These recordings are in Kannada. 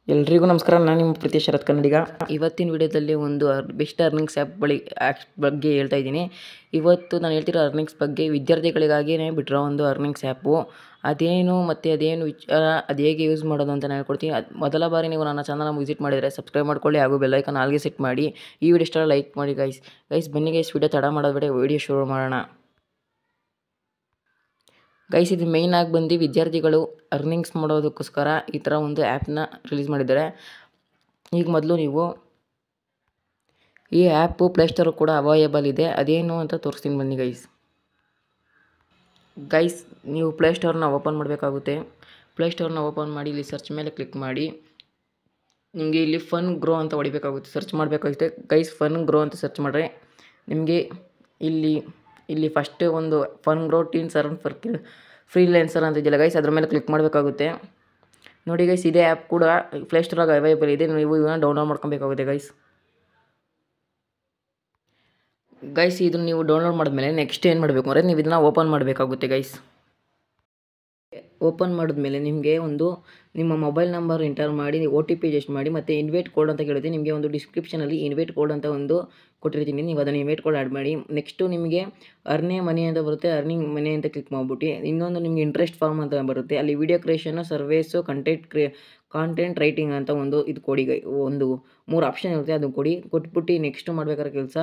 ಎಲ್ರಿಗೂ ನಮಸ್ಕಾರ ನಾನು ನಿಮ್ಮ ಪ್ರೀತಿ ಶರತ್ ಕನ್ನಡಿಗ ಇವತ್ತಿನ ವಿಡಿಯೋದಲ್ಲಿ ಒಂದು ಅರ್ ಬೆಸ್ಟ್ ಅರ್ನಿಂಗ್ಸ್ ಆ್ಯಪ್ ಬಳಿ ಆ್ಯಪ್ ಬಗ್ಗೆ ಹೇಳ್ತಾ ಇದ್ದೀನಿ ಇವತ್ತು ನಾನು ಹೇಳ್ತಿರೋ ಅರ್ನಿಂಗ್ಸ್ ಬಗ್ಗೆ ವಿದ್ಯಾರ್ಥಿಗಳಿಗಾಗಿಯೇ ಬಿಟ್ಟಿರೋ ಒಂದು ಅರ್ನಿಂಗ್ಸ್ ಆ್ಯಪು ಅದೇನು ಮತ್ತು ಅದೇನು ವಿಚಾರ ಅದು ಹೇಗೆ ಯೂಸ್ ಮಾಡೋದು ಅಂತ ನಾನು ಹೇಳ್ಕೊಡ್ತೀನಿ ಅದು ಮೊದಲ ಬಾರಿ ನೀವು ನನ್ನ ಚಾನಲ್ನ ವಿಸಿಟ್ ಮಾಡಿದರೆ ಸಬ್ಸ್ಕ್ರೈಬ್ ಮಾಡ್ಕೊಳ್ಳಿ ಹಾಗೂ ಬೆಲ್ಲೈಕನ್ ಆಲ್ಗೆ ಸೆಟ್ ಮಾಡಿ ಈ ವಿಡಿಯೋ ಇಷ್ಟ ಲೈಕ್ ಮಾಡಿ ಗೈಸ್ ಗೈಸ್ ಬನ್ನಿ ಗೈಸ್ ವಿಡಿಯೋ ತಡ ಮಾಡೋದು ಬೇಡ ವಿಡಿಯೋ ಶುರು ಮಾಡೋಣ ಗೈಸ್ ಇದು ಮೇಯ್ನ್ ಆಗಿ ಬಂದು ವಿದ್ಯಾರ್ಥಿಗಳು ಅರ್ನಿಂಗ್ಸ್ ಮಾಡೋದಕ್ಕೋಸ್ಕರ ಈ ಥರ ಒಂದು ಆ್ಯಪ್ನ ರಿಲೀಸ್ ಮಾಡಿದ್ದಾರೆ ಈಗ ಮೊದಲು ನೀವು ಈ ಆ್ಯಪು ಪ್ಲೇಸ್ಟೋರು ಕೂಡ ಅವೈಲೇಬಲ್ ಇದೆ ಅದೇನು ಅಂತ ತೋರಿಸ್ತೀನಿ ಬನ್ನಿ ಗೈಸ್ ಗೈಸ್ ನೀವು ಪ್ಲೇಸ್ಟೋರ್ನ ಓಪನ್ ಮಾಡಬೇಕಾಗುತ್ತೆ ಪ್ಲೇಸ್ಟೋರ್ನ ಓಪನ್ ಮಾಡಿ ಇಲ್ಲಿ ಸರ್ಚ್ ಮೇಲೆ ಕ್ಲಿಕ್ ಮಾಡಿ ನಿಮಗೆ ಇಲ್ಲಿ ಫನ್ ಗ್ರೋ ಅಂತ ಹೊಡಿಬೇಕಾಗುತ್ತೆ ಸರ್ಚ್ ಮಾಡಬೇಕಾಗುತ್ತೆ ಗೈಸ್ ಫನ್ ಗ್ರೋ ಅಂತ ಸರ್ಚ್ ಮಾಡಿದ್ರೆ ನಿಮಗೆ ಇಲ್ಲಿ ಇಲ್ಲಿ ಫಸ್ಟ್ ಒಂದು ಫನ್ ಗ್ರೋ ಟೀನ್ ಸರ್ನ್ ಫರ್ ಫ್ರೀಲ್ಯಾನ್ಸರ್ ಅಂತ ಇದೆಯಲ್ಲ ಗೈಸ್ ಅದ್ರ ಮೇಲೆ ಕ್ಲಿಕ್ ಮಾಡಬೇಕಾಗುತ್ತೆ ನೋಡಿ ಗೈಸ್ ಇದೇ ಆ್ಯಪ್ ಕೂಡ ಪ್ಲೇಸ್ಟೋರಾಗ ಅವೈಲೇಬಲ್ ಇದೆ ನೀವು ಇದನ್ನು ಡೌನ್ಲೋಡ್ ಮಾಡ್ಕೊಬೇಕಾಗುತ್ತೆ ಗೈಸ್ ಗೈಸ್ ಇದನ್ನು ನೀವು ಡೌನ್ಲೋಡ್ ಮಾಡಿದ್ಮೇಲೆ ನೆಕ್ಸ್ಟ್ ಏನು ಮಾಡಬೇಕು ಅಂದರೆ ನೀವು ಇದನ್ನು ಓಪನ್ ಮಾಡಬೇಕಾಗುತ್ತೆ ಗೈಸ್ ಓಪನ್ ಮಾಡಿದ್ಮೇಲೆ ನಿಮಗೆ ಒಂದು ನಿಮ್ಮ ಮೊಬೈಲ್ ನಂಬರ್ ಎಂಟರ್ ಮಾಡಿ ಓ ಟಿ ಪಿ ಜಸ್ಟ್ ಮಾಡಿ ಮತ್ತು ಇನ್ವೈಟ್ ಕೋಡ್ ಅಂತ ಕೇಳುತ್ತೆ ನಿಮಗೆ ಒಂದು ಡಿಸ್ಕ್ರಿಪ್ಷನಲ್ಲಿ ಇನ್ವೈಟ್ ಕೋಡ್ ಅಂತ ಒಂದು ಕೊಟ್ಟಿರ್ತೀನಿ ನೀವು ಅದನ್ನು ಇನ್ವೈಟ್ ಕೋಡ್ ಆ್ಯಡ್ ಮಾಡಿ ನೆಕ್ಸ್ಟು ನಿಮಗೆ ಅರ್ನೇ ಮನಿ ಅಂತ ಬರುತ್ತೆ ಅರ್ನಿಂಗ್ ಮನಿ ಅಂತ ಕ್ಲಿಕ್ ಮಾಡಿಬಿಟ್ಟು ಇನ್ನೊಂದು ನಿಮಗೆ ಇಂಟ್ರೆಸ್ಟ್ ಫಾರ್ಮ್ ಅಂತ ಬರುತ್ತೆ ಅಲ್ಲಿ ವಿಡಿಯೋ ಕ್ರಿಯೇಷನು ಸರ್ವೇಸು ಕಂಟೆಂಟ್ ಕ್ರಿಯೇ ಕಾಂಟೆಂಟ್ ರೈಟಿಂಗ್ ಅಂತ ಒಂದು ಇದು ಕೊಡಿ ಗೈ ಒಂದು ಮೂರು ಆಪ್ಷನ್ ಇರುತ್ತೆ ಅದು ಕೊಡಿ ಕೊಟ್ಬಿಟ್ಟು ನೆಕ್ಸ್ಟ್ ಮಾಡ್ಬೇಕಾದ್ರೆ ಕೆಲಸ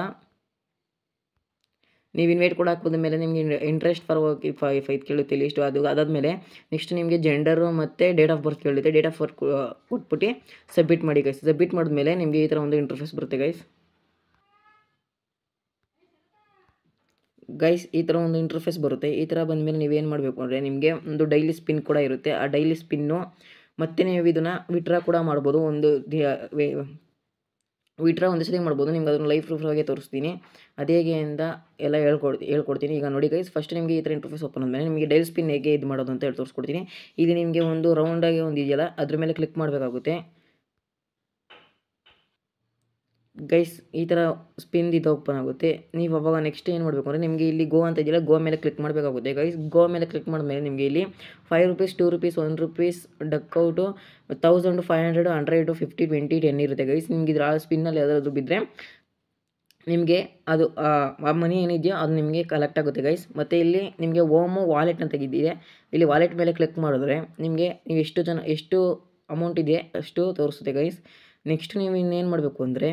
ನೀವು ಇನ್ವೈಟ್ ಕೂಡ ಹಾಕ್ಬೋದ ಮೇಲೆ ನಿಮಗೆ ಇಂಟ್ರೆಸ್ಟ್ ಫಾರ್ ಫೈ ಫೈತ್ ಕೇಳುತ್ತೆ ಲಿಸ್ಟು ಅದು ಅದಾದಮೇಲೆ ನೆಕ್ಸ್ಟ್ ನಿಮಗೆ ಜೆಂಡರು ಮತ್ತು ಡೇಟ್ ಆಫ್ ಬರ್ತ್ ಕೇಳುತ್ತೆ ಡೇಟ್ ಆಫ್ ಬರ್ತ್ ಕೊಟ್ಬಿಟ್ಟು ಸಬ್ಮಿಟ್ ಮಾಡಿ ಗೈಸ್ ಸಬ್ಮಿಟ್ ಮಾಡಿದ್ಮೇಲೆ ನಿಮಗೆ ಈ ಥರ ಒಂದು ಇಂಟರ್ಫೇಸ್ ಬರುತ್ತೆ ಗೈಸ್ ಗೈಸ್ ಈ ಥರ ಒಂದು ಇಂಟರ್ಫೇಸ್ ಬರುತ್ತೆ ಈ ಥರ ಬಂದಮೇಲೆ ನೀವೇನು ಮಾಡಬೇಕು ಅಂದರೆ ನಿಮಗೆ ಒಂದು ಡೈಲಿ ಸ್ಪಿನ್ ಕೂಡ ಇರುತ್ತೆ ಆ ಡೈಲಿ ಸ್ಪಿನ್ನು ಮತ್ತು ನೀವು ಇದನ್ನು ವಿಡ್ರಾ ಕೂಡ ಮಾಡ್ಬೋದು ಒಂದು ವಿಡ್ರಾ ಒಂದು ಸತಿ ಮಾಡ್ಬೋದು ನಿಮ್ಗೆ ಅದನ್ನು ಲೈಫ್ ಪ್ರೂಫಾಗೆ ತೋರಿಸ್ತೀನಿ ಅದು ಹೇಗೆ ಅಂತ ಎಲ್ಲ ಹೇಳ್ಕೊಡ್ತೀನಿ ಹೇಳ್ಕೊಡ್ತೀನಿ ಈಗ ನೋಡಿ ಗೈಸ್ ಫಸ್ಟ್ ನಿಮಗೆ ಈ ಥರ ಇಂಟರ್ಫೇಸ್ ಓಪನ್ ಆದಮೇಲೆ ನಿಮಗೆ ಡೈಲ್ ಸ್ಪಿನ್ ಹೇಗೆ ಇದು ಮಾಡೋದು ಅಂತ ಹೇಳಿ ತೋರಿಸ್ಕೊಡ್ತೀನಿ ಇಲ್ಲಿ ನಿಮಗೆ ಒಂದು ರೌಂಡಾಗಿ ಒಂದು ಇದೆಯಲ್ಲ ಅದ್ರ ಮೇಲೆ ಕ್ಲಿಕ್ ಮಾಡಬೇಕಾಗುತ್ತೆ ಗೈಸ್ ಈ ಥರ ಸ್ಪಿನ್ ಇದು ಓಪನ್ ಆಗುತ್ತೆ ನೀವು ಅವಾಗ ನೆಕ್ಸ್ಟ್ ಏನು ಮಾಡಬೇಕು ಅಂದರೆ ನಿಮಗೆ ಇಲ್ಲಿ ಗೋ ಅಂತ ಇದೆಯಲ್ಲ ಗೋ ಮೇಲೆ ಕ್ಲಿಕ್ ಮಾಡಬೇಕಾಗುತ್ತೆ ಗೈಸ್ ಗೋ ಮೇಲೆ ಕ್ಲಿಕ್ ಮಾಡಿದ್ಮೇಲೆ ನಿಮಗೆ ಇಲ್ಲಿ five rupees two rupees one rupees ಡಕ್ಔಟು thousand five hundred hundred fifty twenty ten ಇರುತ್ತೆ ಗೈಸ್ ನಿಮ್ಗೆ ಇದ್ರ ಆ ಸ್ಪಿನ್ನಲ್ಲಿ ಯಾವ್ದಾದ್ರು ಬಿದ್ದರೆ ನಿಮಗೆ ಅದು ಆ ಮನಿ ಏನಿದೆಯೋ ಅದು ನಿಮಗೆ ಕಲೆಕ್ಟ್ ಆಗುತ್ತೆ ಗೈಸ್ ಮತ್ತು ಇಲ್ಲಿ ನಿಮಗೆ ಓಮು ವಾಲೆಟ್ ಅಂತ ತೆಗಿದಿದೆ ಇಲ್ಲಿ ವಾಲೆಟ್ ಮೇಲೆ ಕ್ಲಿಕ್ ಮಾಡಿದ್ರೆ ನಿಮಗೆ ನೀವು ಎಷ್ಟು ಜನ ಎಷ್ಟು ಅಮೌಂಟ್ ಇದೆ ಅಷ್ಟು ತೋರಿಸುತ್ತೆ ಗೈಸ್ ನೆಕ್ಸ್ಟ್ ನೀವು ಇನ್ನೇನು ಮಾಡಬೇಕು ಅಂದರೆ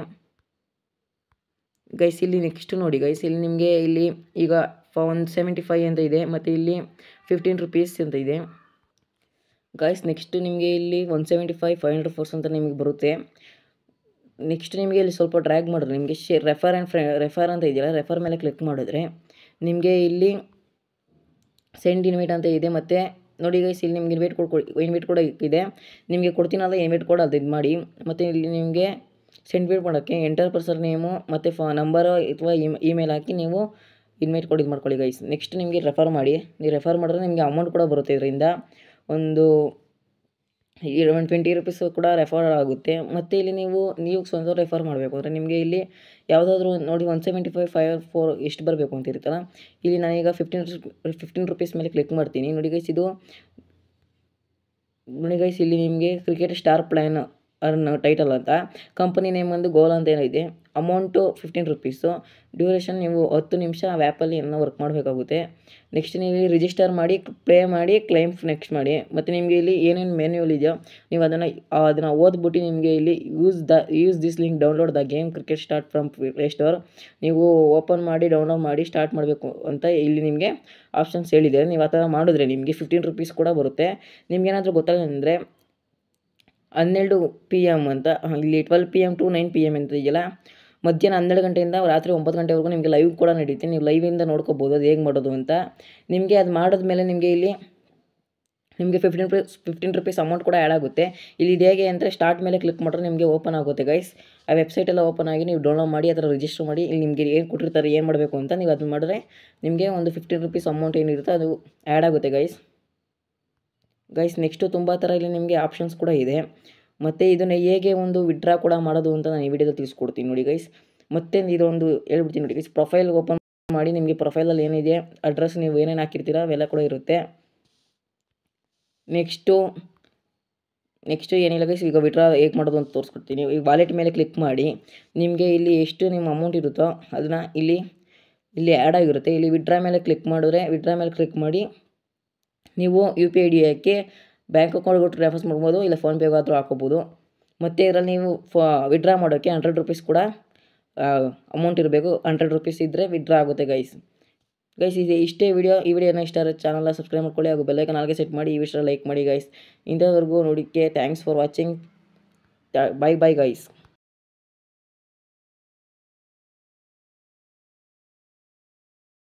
ಗೈಸ್ ಇಲ್ಲಿ ನೆಕ್ಸ್ಟ್ ನೋಡಿ ಗೈಸ್ ಇಲ್ಲಿ ನಿಮಗೆ ಇಲ್ಲಿ ಈಗ ಒನ್ ಸೆವೆಂಟಿ ಫೈ ಅಂತ ಇದೆ ಮತ್ತು ಇಲ್ಲಿ ಫಿಫ್ಟೀನ್ ರುಪೀಸ್ ಅಂತ ಇದೆ ಗೈಸ್ ನೆಕ್ಸ್ಟ್ ನಿಮಗೆ ಇಲ್ಲಿ one seventy five five hundred fours ಅಂತ ನಿಮಗೆ ಬರುತ್ತೆ ನೆಕ್ಸ್ಟ್ ನಿಮಗೆ ಇಲ್ಲಿ ಸ್ವಲ್ಪ ಡ್ರ್ಯಾಗ್ ಮಾಡಿದ್ರೆ ನಿಮಗೆ ಶೇ ರೆಫರ್ ಆ್ಯಂಡ್ ಫ್ರೆ ರೆಫರ್ ಅಂತ ಇದೆಯಲ್ಲ ರೆಫರ್ ಮೇಲೆ ಕ್ಲಿಕ್ ಮಾಡಿದ್ರೆ ನಿಮಗೆ ಇಲ್ಲಿ ಸೆಂಡ್ ಇನ್ವೈಟ್ ಅಂತ ಇದೆ ಮತ್ತು ನೋಡಿ ಗೈಸ್ ಇಲ್ಲಿ ನಿಮ್ಗೆ ಇನ್ವೈಟ್ ಕೋಡ್ ಇನ್ವೈಟ್ ಕೂಡ ಇದೆ ನಿಮಗೆ ಕೊಡ್ತೀನಲ್ಲ ಇನ್ವೈಟ್ ಕೋಡ್ ಅದು ಇದು ಮಾಡಿ ಮತ್ತು ಇಲ್ಲಿ ನಿಮಗೆ ಸೆಂಡ್ ಬಿಟ್ ಮಾಡೋಕ್ಕೆ ಎಂಟರ್ ಪರ್ಸನ್ ನೇಮು ಮತ್ತು ಫ ನಂಬರು ಅಥವಾ ಇಮೇಲ್ ಹಾಕಿ ನೀವು ಇನ್ವೈಟ್ ಕೋಡ್ ಇದು ಮಾಡ್ಕೊಳ್ಳಿ ಗೈಸ್ ನೆಕ್ಸ್ಟ್ ನಿಮಗೆ ರೆಫರ್ ಮಾಡಿ ನೀವು ರೆಫರ್ ಮಾಡಿದ್ರೆ ನಿಮಗೆ ಅಮೌಂಟ್ ಕೂಡ ಬರುತ್ತೆ ಇದರಿಂದ ಒಂದು ಈ ಒನ್ ಟ್ವೆಂಟಿ ರುಪೀಸು ಕೂಡ ರೆಫರ್ ಆಗುತ್ತೆ ಮತ್ತು ಇಲ್ಲಿ ನೀವು ನೀವು ಸ್ವಂತ ರೆಫರ್ ಮಾಡಬೇಕು ಅಂದರೆ ನಿಮಗೆ ಇಲ್ಲಿ ಯಾವುದಾದ್ರೂ ನೋಡಿ one seventy five five four ಎಷ್ಟು ಬರಬೇಕು ಅಂತ ಇರುತ್ತಲ್ಲ ಇಲ್ಲಿ ನಾನೀಗ ಫಿಫ್ಟೀನ್ ಫಿಫ್ಟೀನ್ ರುಪೀಸ್ ಮೇಲೆ ಕ್ಲಿಕ್ ಮಾಡ್ತೀನಿ ನೋಡಿ ಗೈಸ್ ಇದು ನೋಡಿ ಗೈಸ್ ಇಲ್ಲಿ ನಿಮಗೆ cricket star plan earn title ಅಂತ ಕಂಪನಿ ನೇಮ್ ಒಂದು ಗೋಲ್ ಅಂತ ಏನಿದೆ ಅಮೌಂಟು ಫಿಫ್ಟೀನ್ ರುಪೀಸು ಡ್ಯೂರೇಷನ್ ನೀವು ಹತ್ತು ನಿಮಿಷ ಆ ಆ್ಯಪಲ್ಲಿ ಏನೋ ವರ್ಕ್ ಮಾಡಬೇಕಾಗುತ್ತೆ ನೆಕ್ಸ್ಟ್ ನೀವು ಇಲ್ಲಿ ರಿಜಿಸ್ಟರ್ ಮಾಡಿ ಪ್ಲೇ ಮಾಡಿ ಕ್ಲೈಮ್ ನೆಕ್ಸ್ಟ್ ಮಾಡಿ ಮತ್ತು ನಿಮಗೆ ಇಲ್ಲಿ ಏನೇನು ಮೆನ್ಯೂಲ್ ಇದೆಯೋ ನೀವು ಅದನ್ನು ಅದನ್ನು ಓದ್ಬಿಟ್ಟು ನಿಮಗೆ ಇಲ್ಲಿ use the use this link download the game cricket start from play store ನೀವು ಓಪನ್ ಮಾಡಿ ಡೌನ್ಲೋಡ್ ಮಾಡಿ ಸ್ಟಾರ್ಟ್ ಮಾಡಬೇಕು ಅಂತ ಇಲ್ಲಿ ನಿಮಗೆ ಆಪ್ಷನ್ಸ್ ಹೇಳಿದೆ ನೀವು ಆ ಥರ ಮಾಡಿದ್ರೆ ನಿಮಗೆ ಫಿಫ್ಟೀನ್ ರುಪೀಸ್ ಕೂಡ ಬರುತ್ತೆ ನಿಮ್ಗೇನಾದರೂ ಗೊತ್ತಾಗಂದರೆ ಹನ್ನೆರಡು ಪಿ ಎಮ್ ಅಂತ ಇಲ್ಲಿ twelve P M to nine P M ಅಂತ ಇದೆಯಲ್ಲ ಮಧ್ಯಾಹ್ನ ಹನ್ನೆರಡು ಗಂಟೆಯಿಂದ ರಾತ್ರಿ ಒಂಬತ್ತು ಗಂಟೆವರೆಗೂ ನಿಮಗೆ ಲೈವ್ ಕೂಡ ನಡೀತೆ ನೀವು ಲೈವಿಂದ ನೋಡ್ಕೋಬೋದು ಅದು ಹೇಗೆ ಮಾಡೋದು ಅಂತ ನಿಮಗೆ ಅದು ಮಾಡಿದ್ಮೇಲೆ ನಿಮಗೆ ಇಲ್ಲಿ ನಿಮಗೆ fifteen rupees fifteen rupees amount ಕೂಡ ಆ್ಯಡ್ ಆಗುತ್ತೆ ಇಲ್ಲಿ ಇದು ಹೇಗೆ ಅಂದರೆ ಸ್ಟಾರ್ಟ್ ಮೇಲೆ ಕ್ಲಿಕ್ ಮಾಡಿದ್ರೆ ನಿಮಗೆ ಓಪನ್ ಆಗುತ್ತೆ ಗೈಸ್ ಆ ವೆಬ್ಸೈಟೆಲ್ಲ ಓಪನ್ ಆಗಿ ನೀವು ಡೌನ್ಲೋಡ್ ಮಾಡಿ ಅದರ ರಿಜಿಸ್ಟರ್ ಮಾಡಿ ಇಲ್ಲಿ ನಿಮಗೆ ಏನು ಕೊಟ್ಟಿರ್ತಾರೆ ಏನು ಮಾಡಬೇಕು ಅಂತ ನೀವು ಅದನ್ನು ಮಾಡಿದ್ರೆ ನಿಮಗೆ ಒಂದು ಫಿಫ್ಟೀನ್ ರುಪೀಸ್ ಅಮೌಂಟ್ ಏನಿರುತ್ತೆ ಅದು ಆ್ಯಡ್ ಆಗುತ್ತೆ ಗೈಸ್ ಗೈಸ್ ನೆಕ್ಸ್ಟು ತುಂಬ ಥರ ಇಲ್ಲಿ ನಿಮಗೆ ಆಪ್ಷನ್ಸ್ ಕೂಡ ಇದೆ ಮತ್ತು ಇದನ್ನು ಹೇಗೆ ಒಂದು ವಿಡ್ರಾ ಕೂಡ ಮಾಡೋದು ಅಂತ ನಾನು ಈ ವಿಡಿಯೋದಲ್ಲಿ ತಿಳಿಸ್ಕೊಡ್ತೀನಿ ನೋಡಿ ಗೈಸ್ ಮತ್ತೆ ಇದೊಂದು ಹೇಳ್ಬಿಡ್ತೀನಿ ನೋಡಿ ಗೈಸ್ ಪ್ರೊಫೈಲ್ ಓಪನ್ ಮಾಡಿ ನಿಮಗೆ ಪ್ರೊಫೈಲಲ್ಲಿ ಏನಿದೆ ಅಡ್ರೆಸ್ ನೀವು ಏನೇನು ಹಾಕಿರ್ತೀರ ಅವೆಲ್ಲ ಕೂಡ ಇರುತ್ತೆ ನೆಕ್ಸ್ಟು ನೆಕ್ಸ್ಟ್ ಏನಿಲ್ಲ ಗೈಸ್ ಈಗ ವಿಡ್ರಾ ಹೇಗೆ ಮಾಡೋದು ಅಂತ ತೋರಿಸ್ಕೊಡ್ತೀನಿ ಈಗ ವಾಲೆಟ್ ಮೇಲೆ ಕ್ಲಿಕ್ ಮಾಡಿ ನಿಮಗೆ ಇಲ್ಲಿ ಎಷ್ಟು ನಿಮ್ಮ ಅಮೌಂಟ್ ಇರುತ್ತೋ ಅದನ್ನು ಇಲ್ಲಿ ಇಲ್ಲಿ ಆ್ಯಡ್ ಆಗಿರುತ್ತೆ ಇಲ್ಲಿ ವಿಡ್ರಾ ಮೇಲೆ ಕ್ಲಿಕ್ ಮಾಡಿದ್ರೆ ವಿಡ್ರಾ ಮೇಲೆ ಕ್ಲಿಕ್ ಮಾಡಿ ನೀವು ಯು ಪಿ ಐ ಡಿ ಹಾಕಿ ಬ್ಯಾಂಕ್ ಅಕೌಂಟ್ಗೆ ಟ್ರಾನ್ಸ್ಫರ್ಸ್ ಮಾಡ್ಬೋದು ಇಲ್ಲ ಫೋನ್ಪೇಗಾದರೂ ಹಾಕೋಬೋದು ಮತ್ತು ಇದರಲ್ಲಿ ನೀವು ಫ ವಿಡ್ರಾ ಮಾಡೋಕ್ಕೆ ಹಂಡ್ರೆಡ್ ರುಪೀಸ್ ಕೂಡ ಅಮೌಂಟ್ ಇರಬೇಕು ಹಂಡ್ರೆಡ್ ರುಪೀಸ್ ಇದ್ದರೆ ವಿಡ್ರಾ ಆಗುತ್ತೆ ಗೈಸ್ ಗೈಸ್ ಇದೆ ಇಷ್ಟೇ ವಿಡಿಯೋ ಈ ವಿಡಿಯೋನ ಇಷ್ಟ ಆದರೆ ಚಾನಲ್ನ ಸಬ್ಸ್ಕ್ರೈಬ್ ಮಾಡ್ಕೊಳ್ಳಿ ಹಾಗೂ ಬೆಲ್ಲೈಕನ್ ನಾಲ್ಗೆ ಸೆಟ್ ಮಾಡಿ ಈ ವಿಷಯ ಲೈಕ್ ಮಾಡಿ ಗೈಸ್ ಇಂಥವರೆಗೂ ನೋಡಿಕ್ಕೆ thanks for watching bye bye guys